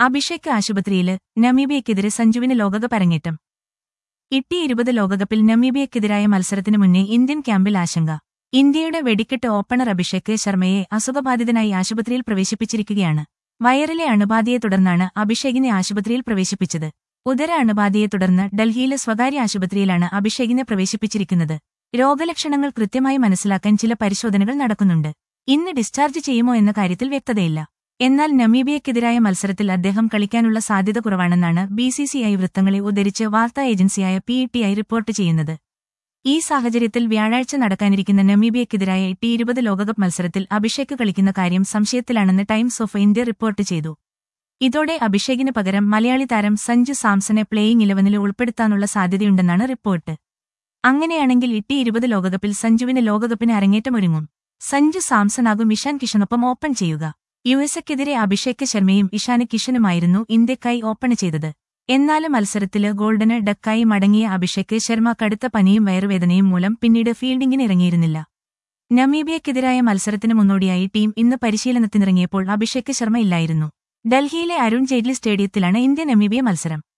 അഭിഷേക് ആശുപത്രിയില് നമീബിയക്കെതിരെ സഞ്ജുവിന് ലോകകപ്പ് അരങ്ങേറ്റം ഇട്ടി ഇരുപത് ലോകകപ്പിൽ നമീബിയക്കെതിരായ മത്സരത്തിനു മുന്നേ ഇന്ത്യൻ ക്യാമ്പിൽ ആശങ്ക ഇന്ത്യയുടെ വെടിക്കെട്ട് ഓപ്പണർ അഭിഷേക് ശർമ്മയെ അസുഖബാധിതനായി ആശുപത്രിയിൽ പ്രവേശിപ്പിച്ചിരിക്കുകയാണ് വയറിലെ അണുബാധയെ തുടർന്നാണ് അഭിഷേകിനെ ആശുപത്രിയിൽ പ്രവേശിപ്പിച്ചത് ഉദര അണുബാധയെ തുടർന്ന് ഡൽഹിയിലെ സ്വകാര്യ ആശുപത്രിയിലാണ് അഭിഷേകിനെ പ്രവേശിപ്പിച്ചിരിക്കുന്നത് രോഗലക്ഷണങ്ങൾ കൃത്യമായി മനസ്സിലാക്കാൻ ചില പരിശോധനകൾ നടക്കുന്നുണ്ട് ഇന്ന് ഡിസ്ചാർജ് ചെയ്യുമോ എന്ന കാര്യത്തിൽ വ്യക്തതയില്ല എന്നാൽ നമീബിയക്കെതിരായ മത്സരത്തിൽ അദ്ദേഹം കളിക്കാനുള്ള സാധ്യത കുറവാണെന്നാണ് ബിസിസിഐ വൃത്തങ്ങളെ ഉദ്ധരിച്ച് വാർത്താ ഏജൻസിയായ പിഇടിഐ റിപ്പോർട്ട് ചെയ്യുന്നത് ഈ സാഹചര്യത്തിൽ വ്യാഴാഴ്ച നടക്കാനിരിക്കുന്ന നമീബിയക്കെതിരായ ടി ഇരുപത് ലോകകപ്പ് മത്സരത്തിൽ അഭിഷേക് കളിക്കുന്ന കാര്യം സംശയത്തിലാണെന്ന് ടൈംസ് ഓഫ് ഇന്ത്യ റിപ്പോർട്ട് ചെയ്തു ഇതോടെ അഭിഷേകിന് പകരം മലയാളി താരം സഞ്ജു സാംസനെ പ്ലേയിംഗ് ഇലവനിൽ ഉൾപ്പെടുത്താനുള്ള സാധ്യതയുണ്ടെന്നാണ് റിപ്പോർട്ട് അങ്ങനെയാണെങ്കിൽ ഇട്ടി ഇരുപത് ലോകകപ്പിൽ സഞ്ജുവിന് ലോകകപ്പിന് അരങ്ങേറ്റമൊരുങ്ങും സഞ്ജു സാംസണാകും ഇഷാൻ കിഷനൊപ്പം ഓപ്പൺ ചെയ്യുക യു എക്കെതിരെ അഭിഷേക് ശർമ്മയും ഇഷാന് കിഷനുമായിരുന്നു ഇന്ത്യക്കായി ഓപ്പൺ ചെയ്തത് എന്നാലും മത്സരത്തില് ഗോൾഡന് ഡക്കായി മടങ്ങിയ അഭിഷേക് ശർമ്മ കടുത്ത പനിയും വയറുവേദനയും മൂലം പിന്നീട് ഫീൽഡിംഗിന് ഇറങ്ങിയിരുന്നില്ല നമീബിയക്കെതിരായ മത്സരത്തിന് മുന്നോടിയായി ടീം ഇന്ന് പരിശീലനത്തിനിറങ്ങിയപ്പോൾ അഭിഷേക് ശർമ്മ ഇല്ലായിരുന്നു ഡൽഹിയിലെ അരുൺ ജെയ്റ്റ്ലി സ്റ്റേഡിയത്തിലാണ് ഇന്ത്യ നമീബിയ മത്സരം